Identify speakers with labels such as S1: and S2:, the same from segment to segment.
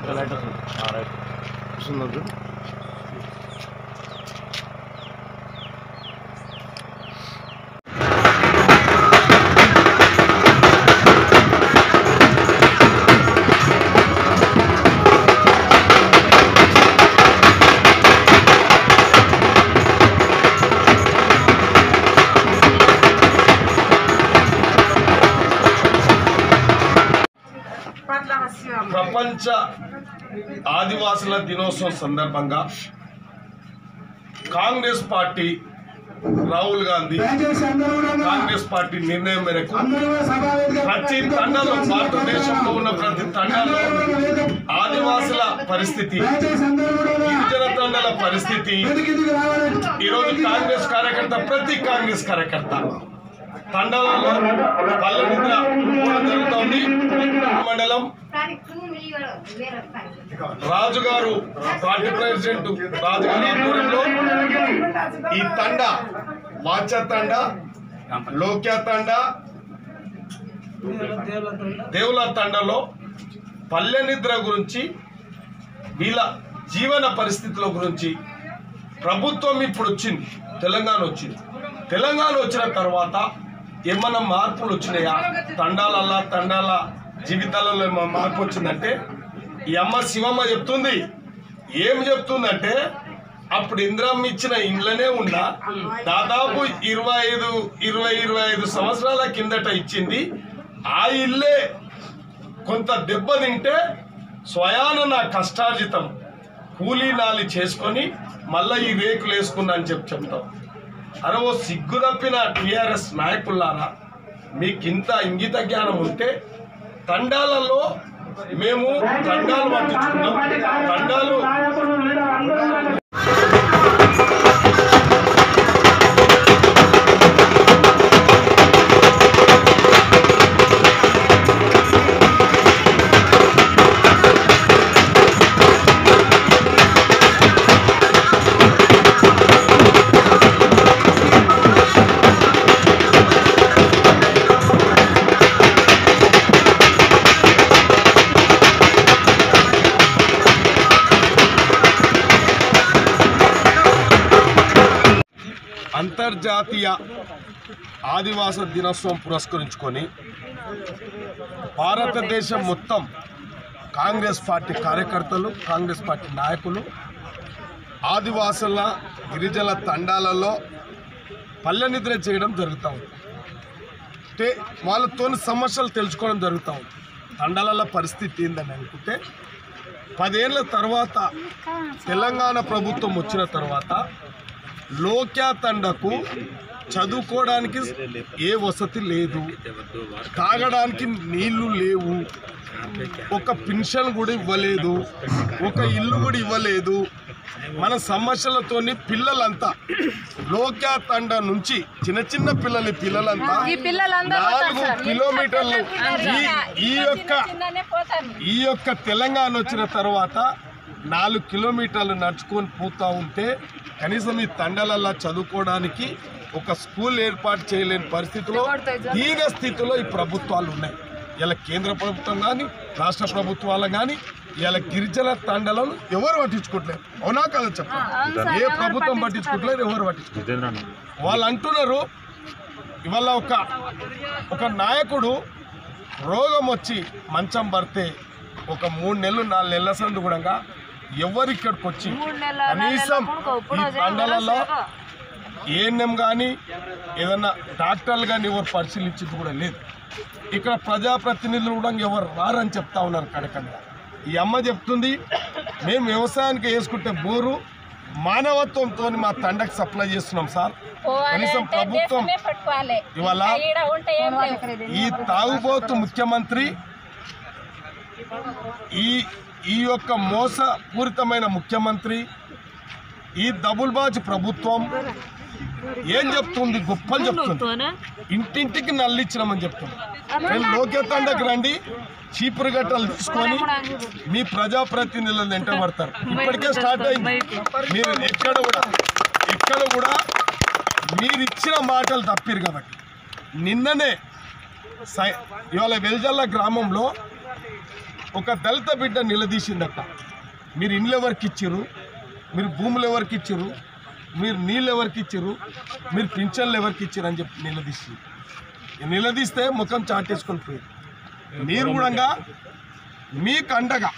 S1: Light వస్తుంది right వస్తుందా చూడు
S2: ప్రపంచ ఆదివాసుల దినోత్సవం సందర్భంగా కాంగ్రెస్ పార్టీ రాహుల్ గాంధీ కాంగ్రెస్ పార్టీ నిర్ణయం మేరకు ప్రతి తండలో భారతదేశంలో ఉన్న ప్రతి తండాలో ఆదివాసుల పరిస్థితి గిరిజన తండల పరిస్థితి ఈరోజు కాంగ్రెస్ కార్యకర్త ప్రతి కాంగ్రెస్ కార్యకర్త తండాలలో పల్లె నిద్ర కూడా జరుగుతోంది మండలం రాజుగారు పార్టీ ప్రెసిడెంట్ రాజుగారి ఆధ్వర్యంలో ఈ తండ వాచ తండ లోక్య తండ దేవుల తండలో పల్లె నిద్ర గురించి వీళ్ళ జీవన పరిస్థితుల గురించి ప్రభుత్వం ఇప్పుడు వచ్చింది తెలంగాణ వచ్చింది తెలంగాణ వచ్చిన తర్వాత ఏమన్నా మార్పులు వచ్చినాయా తండాలల్లా తండాల జీవితాలలో ఏమన్నా మార్పు వచ్చిందంటే ఈ అమ్మ శివమ్మ చెప్తుంది ఏం చెప్తుందంటే అప్పుడు ఇంద్రమ్మ ఇచ్చిన ఇండ్లనే ఉన్నా దాదాపు ఇరవై ఐదు ఇరవై ఇరవై ఐదు సంవత్సరాల కిందట ఇచ్చింది ఆ ఇల్లే కొంత దెబ్బతింటే స్వయాన నా కష్టార్జితం కూలీ నాలి చేసుకొని మళ్ళీ ఈ రేకులు వేసుకున్నా అని చెప్పి చెప్తాం అరే ఓ సిగ్గు తప్పిన టీఆర్ఎస్ నాయకులారా మీకు ఇంత ఇంగిత జ్ఞానం ఉంటే తండాలలో మేము తండాలు పట్టించుకున్నాం తండాలు అంతర్జాతీయ ఆదివాస దినోత్సవం పురస్కరించుకొని భారతదేశం మొత్తం కాంగ్రెస్ పార్టీ కార్యకర్తలు కాంగ్రెస్ పార్టీ నాయకులు ఆదివాసుల గిరిజన తండాలలో పల్లె నిద్ర చేయడం జరుగుతూ ఉంది అంటే వాళ్ళతో సమస్యలు తెలుసుకోవడం జరుగుతూ ఉంది తండాల పరిస్థితి ఏందని అనుకుంటే పదేళ్ల తర్వాత తెలంగాణ ప్రభుత్వం వచ్చిన తర్వాత లోక్యా తండకు చదువుకోవడానికి ఏ వసతి లేదు తాగడానికి నీళ్లు లేవు ఒక పెన్షన్ కూడా ఇవ్వలేదు ఒక ఇల్లు కూడా ఇవ్వలేదు మన సమస్యలతోని పిల్లలంతా లోక్యా తండ నుంచి చిన్న చిన్న పిల్లలు ఈ పిల్లలంతా
S3: ఈ పిల్లలందరూ
S2: నాలుగు కిలోమీటర్లు ఈ ఈ యొక్క
S3: చిన్ననే పోతారు
S2: ఈ యొక్క తెలంగాణ వచ్చిన తర్వాత నాలుగు కిలోమీటర్లు నడుచుకొని పోతా ఉంటే కనీసం ఈ తండలల్లా చదువుకోవడానికి ఒక స్కూల్ ఏర్పాటు చేయలేని పరిస్థితిలో దీన స్థితిలో ఈ ప్రభుత్వాలు ఉన్నాయి ఇలా కేంద్ర ప్రభుత్వం కానీ రాష్ట్ర ప్రభుత్వాలు కానీ ఇలా గిరిజన తండలను ఎవరు పట్టించుకోవట్లేదు అవునా కదా చెప్పండి ఏ ప్రభుత్వం పట్టించుకోవట్లేదు ఎవరు పట్టించుకోవట్లేదు వాళ్ళు అంటున్నారు ఇవాళ ఒక ఒక నాయకుడు రోగం వచ్చి మంచం పడితే ఒక మూడు నెలలు నాలుగు నెలల సందు కూడా ఎవరు ఇక్కడికి వచ్చి
S3: మూడు నెలల నాలుగు
S2: కనీసం
S3: నెలల కొడుకు ఇప్పుడు
S2: ఈ తండలలో ఏఎన్ఎం కానీ ఏదన్నా డాక్టర్లు కానీ ఎవరు పరిశీలించింది కూడా లేదు ఇక్కడ ప్రజాప్రతినిధులు కూడా ఎవరు రారని చెప్తా ఉన్నారు కడకంగా ఈ అమ్మ చెప్తుంది మేము వ్యవసాయానికి వేసుకుంటే బోరు మానవత్వంతో మా తండకి సప్లై చేస్తున్నాం సార్ కనీసం ప్రభుత్వం
S3: పట్టుకోవాలి
S2: ఇవాళ
S3: ఈడ ఉంటే ఏం లేవు.
S2: ఈ తాగుబోతు ముఖ్యమంత్రి ఈ ఈ యొక్క మోసపూరితమైన ముఖ్యమంత్రి ఈ దబుల్బాజ్ ప్రభుత్వం ఏం చెప్తుంది గొప్పలు చెప్తుంది ఇంటింటికి నల్లిచ్చినామని చెప్తుంది నేను లోకేతండకి రండి చీపురు గట్టలు తీసుకొని మీ ప్రజాప్రతినిధులను వెంట పడతారు ఇప్పటికే స్టార్ట్ అయింది మీరు ఎక్కడ కూడా ఎక్కడ కూడా మీరు ఇచ్చిన మాటలు తప్పిరు కాబట్టి నిన్ననే సై ఇవాళ వెల్జల్ల గ్రామంలో ఒక దళిత బిడ్డ నిలదీసిందట మీరు ఇండ్లు ఎవరికి ఇచ్చిర్రు మీరు భూములు ఎవరికి ఇచ్చిర్రు మీరు నీళ్ళు ఎవరికి ఇచ్చిర్రు మీరు పింఛన్లు ఎవరికి ఇచ్చిర్రు అని చెప్పి నిలదీసి నిలదీస్తే ముఖం చాటేసుకొని పోయారు మీరు కూడా మీకు అండగా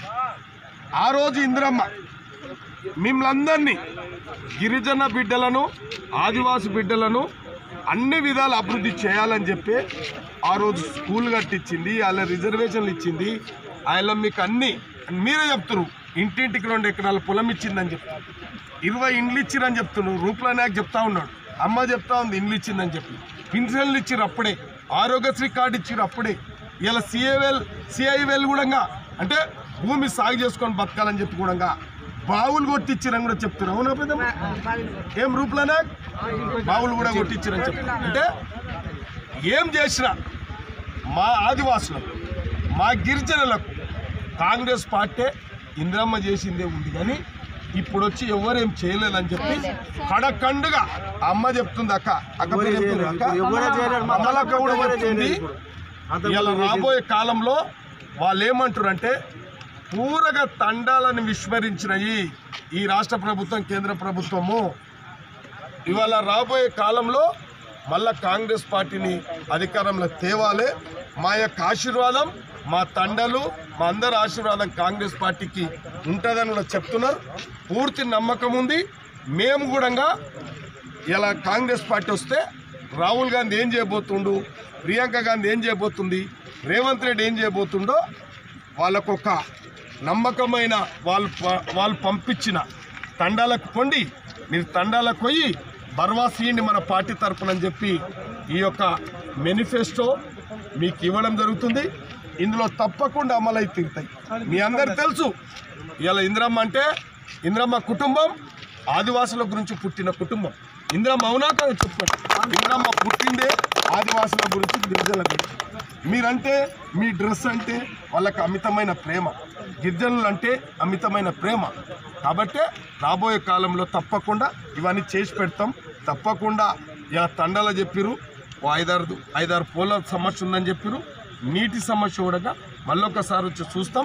S2: ఆ రోజు ఇందిరమ్మ మిమ్మల్ందరినీ గిరిజన బిడ్డలను ఆదివాసి బిడ్డలను అన్ని విధాలు అభివృద్ధి చేయాలని చెప్పి ఆ రోజు స్కూల్ కట్టించింది వాళ్ళ రిజర్వేషన్లు ఇచ్చింది ఆయన మీకు అన్ని మీరే చెప్తున్నారు ఇంటింటికి రెండు ఎకరాల పొలం ఇచ్చిందని చెప్తారు ఇరవై ఇండ్లు ఇచ్చిరని చెప్తున్నారు రూపులనాయక్ చెప్తా ఉన్నాడు అమ్మ చెప్తా ఉంది ఇండ్లు ఇచ్చిందని చెప్పి పింఛన్లు ఇచ్చిర్రు అప్పుడే ఆరోగ్యశ్రీ కార్డు ఇచ్చిర్రు అప్పుడే ఇలా సిఐవెల్ సిఐవెల్ కూడా అంటే భూమి సాగు చేసుకొని బతకాలని చెప్పి కూడా బావులు కొట్టించిరని కూడా చెప్తున్నారు అవునా పెద్దమ్మ ఏం రూపులనా బావులు కూడా కొట్టించిరని చెప్తున్నారు అంటే ఏం చేసినా మా ఆదివాసులకు మా గిరిజనులకు కాంగ్రెస్ పార్టీ ఇందిరమ్మ చేసిందే ఉంది కానీ ఇప్పుడు వచ్చి ఎవరేం చేయలేదని చెప్పి కడకండుగా అమ్మ చెప్తుంది అక్క అక్క పేరు ఏం పేరు అక్క? అమ్మలక్క కూడా చెప్తుంది ఇలా రాబోయే కాలంలో వాళ్ళు ఏమంటారంటే పూరగా తండాలను విస్మరించినవి ఈ రాష్ట్ర ప్రభుత్వం కేంద్ర ప్రభుత్వము ఇవాళ రాబోయే కాలంలో మళ్ళా కాంగ్రెస్ పార్టీని అధికారంలో తేవాలి మా యొక్క ఆశీర్వాదం మా తండలు మా అందరి ఆశీర్వాదం కాంగ్రెస్ పార్టీకి ఉంటుందని కూడా చెప్తున్నారు పూర్తి నమ్మకం ఉంది మేము కూడా ఇలా కాంగ్రెస్ పార్టీ వస్తే రాహుల్ గాంధీ ఏం చేయబోతుండు ప్రియాంక గాంధీ ఏం చేయబోతుంది రేవంత్ రెడ్డి ఏం చేయబోతుండో వాళ్ళకొక నమ్మకమైన వాళ్ళు ప- వాళ్ళు పంపించిన తండాలకు పొండి మీరు తండాలకు పోయి బర్వాసీయండి మన పార్టీ తరపున అని చెప్పి ఈ యొక్క మేనిఫెస్టో మీకు ఇవ్వడం జరుగుతుంది ఇందులో తప్పకుండా అమలై తీరుతాయి మీ అందరు తెలుసు ఇలా ఇందిరమ్మ అంటే ఇందిరమ్మ కుటుంబం ఆదివాసుల గురించి పుట్టిన కుటుంబం ఇందిరమ్మ అవునా కాదు చెప్పండి ఇందిరమ్మ పుట్టిందే ఆదివాసుల గురించి గిరిజనుల గురించి మీరంటే మీ డ్రెస్ అంటే వాళ్ళకి అమితమైన ప్రేమ గిరిజనులు అంటే అమితమైన ప్రేమ కాబట్టి రాబోయే కాలంలో తప్పకుండా ఇవన్నీ చేసి పెడతాం తప్పకుండా ఇలా తండాల చెప్పిరు ఓ ఐదారు ఐదారు పోల సమస్య ఉందని చెప్పిరు నీటి సమస్య కూడా మళ్ళొకసారి వచ్చి చూస్తాం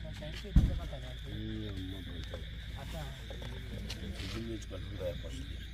S1: ఈ అమ్మ పంట. ఇది నుంచి కట్టుకుంటా ఫస్ట్